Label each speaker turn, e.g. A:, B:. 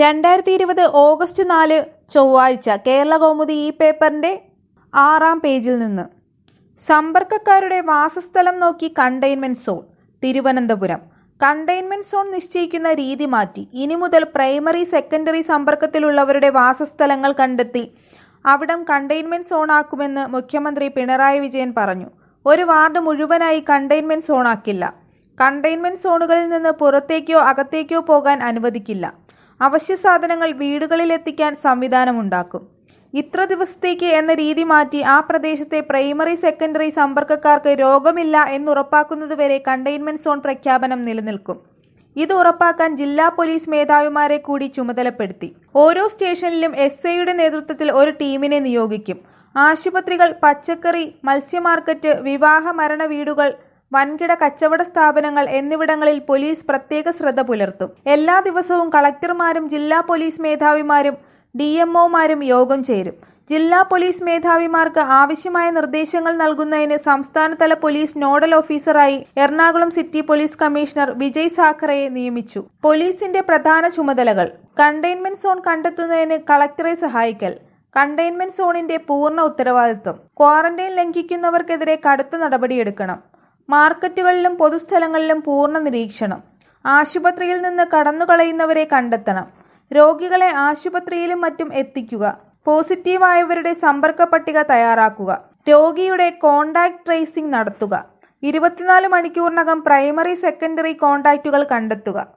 A: രണ്ടായിരത്തി ഇരുപത് ഓഗസ്റ്റ് നാല് ചൊവ്വാഴ്ച കേരള കൗമുദി ഈ പേപ്പറിന്റെ ആറാം പേജിൽ നിന്ന് സമ്പർക്കക്കാരുടെ വാസസ്ഥലം നോക്കി containment zone Thiruvananthapuram containment zone നിശ്ചയിക്കുന്ന രീതി മാറ്റി ഇനി മുതൽ പ്രൈമറി സെക്കൻഡറി സമ്പർക്കത്തിലുള്ളവരുടെ വാസസ്ഥലങ്ങൾ കണ്ടെത്തി അവിടം കണ്ടെയ്ൻമെന്റ് സോണാക്കുമെന്ന് മുഖ്യമന്ത്രി പിണറായി വിജയൻ പറഞ്ഞു ഒരു വാർഡ് മുഴുവനായി കണ്ടെയ്ൻമെന്റ് സോണാക്കില്ല കണ്ടെയ്ൻമെന്റ് സോണുകളിൽ നിന്ന് പുറത്തേക്കോ അകത്തേക്കോ പോകാൻ അനുവദിക്കില്ല അവശ്യ സാധനങ്ങൾ വീടുകളിൽ എത്തിക്കാൻ സംവിധാനമുണ്ടാക്കും ഇത്ര ദിവസത്തേക്ക് എന്ന രീതി മാറ്റി ആ പ്രദേശത്തെ പ്രൈമറി സെക്കൻഡറി സമ്പർക്കക്കാർക്ക് രോഗമില്ല എന്നുറപ്പാക്കുന്നതുവരെ കണ്ടെയ്ൻമെന്റ് സോൺ പ്രഖ്യാപനം നിലനിൽക്കും ഇത് ഉറപ്പാക്കാൻ ജില്ലാ പോലീസ് മേധാവിമാരെ കൂടി ചുമതലപ്പെടുത്തി ഓരോ സ്റ്റേഷനിലും എസ് ഐയുടെ നേതൃത്വത്തിൽ ഒരു ടീമിനെ നിയോഗിക്കും ആശുപത്രികൾ പച്ചക്കറി മത്സ്യമാർക്കറ്റ് വിവാഹ മരണ വീടുകൾ വൻകിട കച്ചവട സ്ഥാപനങ്ങൾ എന്നിവിടങ്ങളിൽ പോലീസ് പ്രത്യേക ശ്രദ്ധ പുലർത്തും എല്ലാ ദിവസവും കളക്ടർമാരും ജില്ലാ പോലീസ് മേധാവിമാരും ഡി എംഒമാരും യോഗം ചേരും ജില്ലാ പോലീസ് മേധാവിമാർക്ക് ആവശ്യമായ നിർദ്ദേശങ്ങൾ നൽകുന്നതിന് സംസ്ഥാനതല പോലീസ് നോഡൽ ഓഫീസറായി Ernakulam city police commissioner Vijay സാഖറയെ നിയമിച്ചു പോലീസിന്റെ പ്രധാന ചുമതലകൾ കണ്ടെയ്ൻമെന്റ് സോൺ കണ്ടെത്തുന്നതിന് കളക്ടറെ സഹായിക്കൽ കണ്ടെയ്ൻമെന്റ് സോണിന്റെ പൂർണ്ണ ഉത്തരവാദിത്വം ക്വാറന്റൈൻ ലംഘിക്കുന്നവർക്കെതിരെ കടുത്ത നടപടിയെടുക്കണം മാർക്കറ്റുകളിലും പൊതുസ്ഥലങ്ങളിലും പൂർണ്ണ നിരീക്ഷണം ആശുപത്രിയിൽ നിന്ന് കടന്നുകളയുന്നവരെ കണ്ടെത്തണം രോഗികളെ ആശുപത്രിയിലും മറ്റും എത്തിക്കുക പോസിറ്റീവായവരുടെ സമ്പർക്ക പട്ടിക തയ്യാറാക്കുക രോഗിയുടെ കോണ്ടാക്ട് ട്രേസിംഗ് നടത്തുക ഇരുപത്തിനാല് മണിക്കൂറിനകം പ്രൈമറി സെക്കൻഡറി കോണ്ടാക്റ്റുകൾ കണ്ടെത്തുക